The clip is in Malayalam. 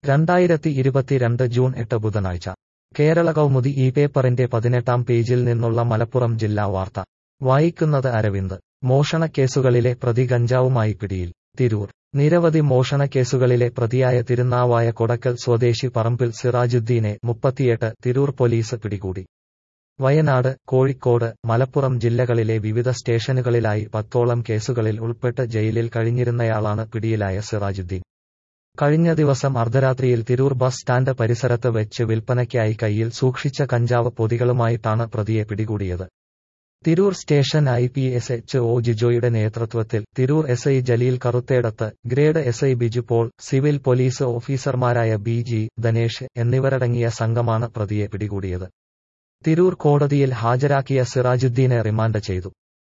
രണ്ടായിരത്തി ഇരുപത്തിരണ്ട് ജൂൺ എട്ട് ബുധനാഴ്ച കേരള കൗമുദി ഈ പേപ്പറിന്റെ പതിനെട്ടാം പേജിൽ നിന്നുള്ള മലപ്പുറം ജില്ലാ വാർത്ത വായിക്കുന്നത് അരവിന്ദ് മോഷണക്കേസുകളിലെ പ്രതി ഗഞ്ചാവുമായി പിടിയിൽ തിരൂർ നിരവധി മോഷണക്കേസുകളിലെ പ്രതിയായ തിരുനാവായ കൊടക്കൽ സ്വദേശി പറമ്പിൽ സിറാജുദ്ദീനെ മുപ്പത്തിയെട്ട് തിരൂർ പോലീസ് പിടികൂടി വയനാട് കോഴിക്കോട് മലപ്പുറം ജില്ലകളിലെ വിവിധ സ്റ്റേഷനുകളിലായി പത്തോളം കേസുകളിൽ ഉൾപ്പെട്ട് ജയിലിൽ കഴിഞ്ഞിരുന്നയാളാണ് പിടിയിലായ സിറാജുദ്ദീൻ കഴിഞ്ഞ ദിവസം അർദ്ധരാത്രിയിൽ തിരൂർ ബസ് സ്റ്റാൻഡ് പരിസരത്ത് വെച്ച് വിൽപ്പനയ്ക്കായി കയ്യിൽ സൂക്ഷിച്ച കഞ്ചാവ് പൊതികളുമായിട്ടാണ് പ്രതിയെ പിടികൂടിയത് Tirur station I P S H O ജിജോയുടെ നേതൃത്വത്തിൽ Tirur S I Jaleel Karuthedath grade S I Biju Paul civil police ഓഫീസർമാരായ ബി ജി ധനേഷ് എന്നിവരടങ്ങിയ സംഘമാണ് പ്രതിയെ പിടികൂടിയത് തിരൂർ കോടതിയിൽ ഹാജരാക്കിയ സിറാജുദ്ദീനെ റിമാൻഡ് ചെയ്തു